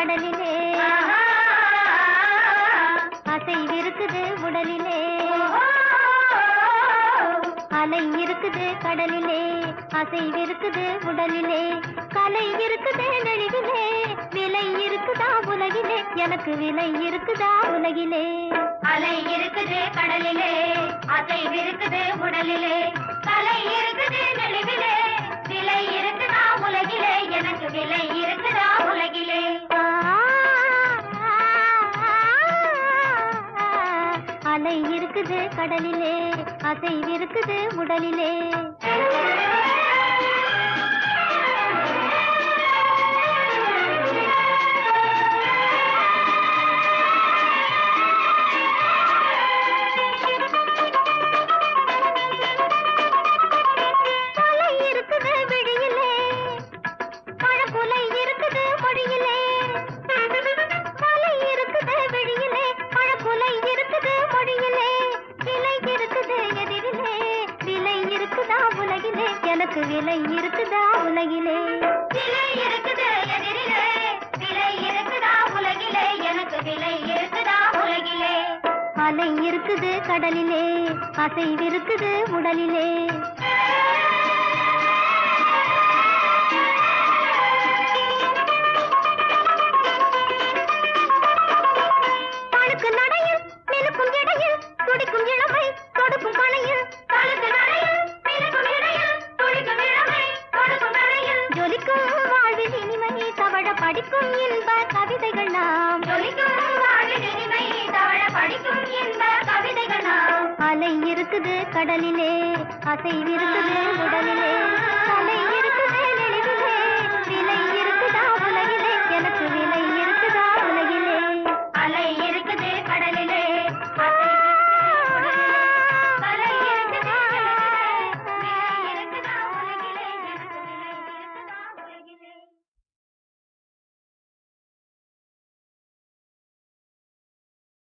கடலிலே அசைவிருக்குது உடலிலே அலை இருக்குது கடலிலே அசைவிருக்குது உடலிலே கலை இருக்குது நெளிவிலே விலை இருக்குதா உலகிலே எனக்கு விலை இருக்குதா உலகிலே அலை இருக்குது கடலிலே அசைவிருக்குது உடலிலே கலை இருக்குது நெளிவிலே விலை இருக்குதா உலகிலே எனக்கு விலை இருக்குதா உலகிலே அலை இருக்குது கடலிலே அசைவிருக்குது உடலிலே தலை இருக்குது விழியிலே பழப்புலை இருக்குது மொழியிலே தலை இருக்குது விழியிலே பழப்புலை இருக்குது மொழியிலே விலை இருக்குது எதிரிலே விலை இருக்குதா உலகிலே எனக்கு விலை இருக்குதா உலகிலே விலை இருக்குது எதிரிலே விலை இருக்குதா உலகிலே எனக்கு விலை இருக்குதா உலகிலே அலை இருக்குது கடலிலே அசைவிருக்குது உடலிலே பழுக்கு நடையில் நிலுக்கும் இடையில் துடிக்கும் இளமை தொடுக்கும் பனையில் பழுக்கு நடையில் மினுக்கும் இடையில் துடிக்கும் இளமை கொடுக்கும் நடையில் ஜொலிக்கும் வாழ்வில் இனிமை தவழ படிக்கும் இன்ப கவிதைகள் நாம் ஜொலிக்கும் வாழ்வில் இனிமை தவழ படிக்கும் இன்ப கவிதைகள் நாம் அலை இருக்குது கடலிலே அசைவிருக்குது உடலிலே